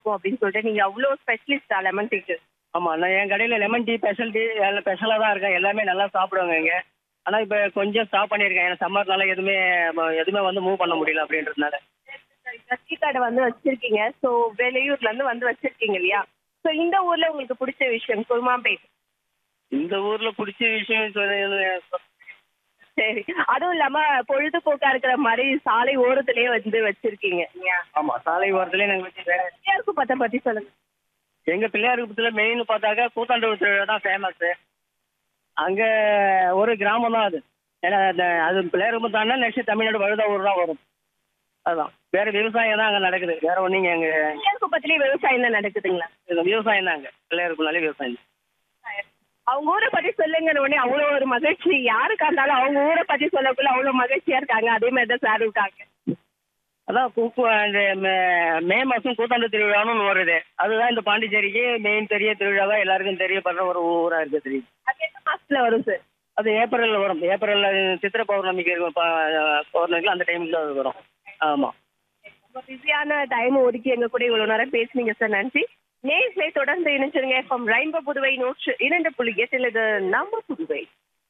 இருக்கும் அப்படின்னு சொல்லிட்டு நீங்க அவ்வளவு ஸ்பெஷலிஸ்டா லெமன் டீக்கு ஆமா நான் என் கடையில லெமன் டீ ஸ்பெஷல் டீ ஸ்பெஷலா தான் இருக்கேன் எல்லாமே நல்லா சாப்பிடுவாங்க இங்க ஆனா இப்ப கொஞ்சம் ஸ்டாப் பண்ணியிருக்கேன் ஏன்னா சம்மர்னால எதுவுமே ம- எதுவுமே வந்து மூவ் பண்ண முடியல அப்படின்றதுனால டீ கடை வந்து வச்சிருக்கீங்க சோ வெளியூர்ல இருந்து வந்து வச்சிருக்கீங்க இல்லையா சோ இந்த ஊர்ல உங்களுக்கு பிடிச்ச விஷயம் குருமாம்பேட் இந்த ஊர்ல பிடிச்ச விஷயம் சொல்ல- சரி அதுவும் இல்லாம பொழுதுபோக்கா இருக்கிற மாதிரி சாலை ஓரத்திலேயே வந்து வச்சிருக்கீங்க இல்லையா ஆமா சாலை ஓரத்துலயே நாங்க வச்சு வேற பிள்ளையாருக்கு பத்த பத்தி சொல்லுங்க எங்க பிள்ளையார்புரத்துல மெயின் பார்த்தாக்கா கூத்தாண்டூர் திருவிழா தான் ஃபேமஸ் அங்க ஒரு கிராமம் தான் அது ஏன்னா அந்த அது பிள்ளையார்புரம் தானே நெக்ஸ்ட் தமிழ்நாடு வழுதாவூர் தான் வரும் அதுதான் வேற விவசாயம் தான் அங்க நடக்குது வேற ஒண்ணுங்க அங்க பிள்ளையாருக்கு பத்திலேயே விவசாயம் தான் நடக்குதுங்களா இது விவசாயம் தான் அங்க பிள்ளையார்புரம்னாலே விவசாயம் தான் அவங்க ஊரை பத்தி சொல்லுங்க உடனே அவ்வளவு ஒரு மகிழ்ச்சி யாருக்கா இருந்தாலும் அவங்க ஊரை பத்தி சொல்லக்குள்ள அவ்வளவு மகிழ்ச்சியா இருக்காங்க அதே மாதிரி தான் சார் இருக்காங்க அதான் கூப்பு அந்த மே- மே மாசம் கூத்தாண்டு திருவிழான்னு ஒண்ணு வருது அதுதான் இந்த பாண்டிச்சேரிக்கு மெயின் பெரிய திருவிழாவா எல்லாருக்கும் தெரியப்படுற ஒரு ஊரா இருக்கு தெரியும் அது எந்த மாசத்துல வரும் சார் அது ஏப்ரல்ல வரும் ஏப்ரல்ல சித்திரை பௌர்ணமிக்கு இருக்கும் ப- பௌர்ணமிக்கு அந்த டைம்ல அது வரும் ஆமா ரொம்ப பிஸியான டைம் ஒதுக்கி எங்க கூட இவ்வளவு நேரம் பேசுனீங்க சார் நன்றி நேர்களை தொடர்ந்து இணைச்சிருங்க எஃப்எம் ரெயின்போ புதுவை நூற்று இரண்டு புள்ளி எட்டில் இது நம்ம புதுவை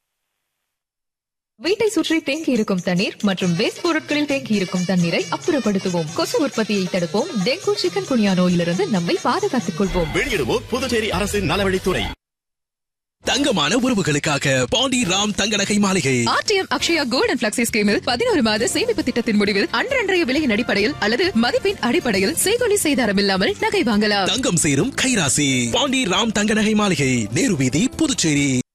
வீட்டை சுற்றி தேங்கி இருக்கும் தண்ணீர் மற்றும் வேஸ்ட் பொருட்களில் தேங்கி இருக்கும் தண்ணீரை அப்புறப்படுத்துவோம் கொசு உற்பத்தியை தடுப்போம் டெங்கு சிக்கன் குனியா நோயிலிருந்து நம்மை பாதுகாத்துக் கொள்வோம் வெளியிடுவோர் புதுச்சேரி அரசின் நலவழித்துறை தங்கமான உறவுகளுக்காக பாண்டி ராம் தங்க நகை மாளிகை ஆர்டிஎம் அக்ஷயா கோல்டன் பிளக்ஸி ஸ்கீமில் பதினோரு மாத சேமிப்பு திட்டத்தின் முடிவில் அன்றன்றைய விலையின் அடிப்படையில் அல்லது மதிப்பின் அடிப்படையில் செய்கொலி செய்தாரம் இல்லாமல் நகை வாங்கலாம் தங்கம் சேரும் கைராசி பாண்டி ராம் தங்க நகை மாளிகை நேரு வீதி புதுச்சேரி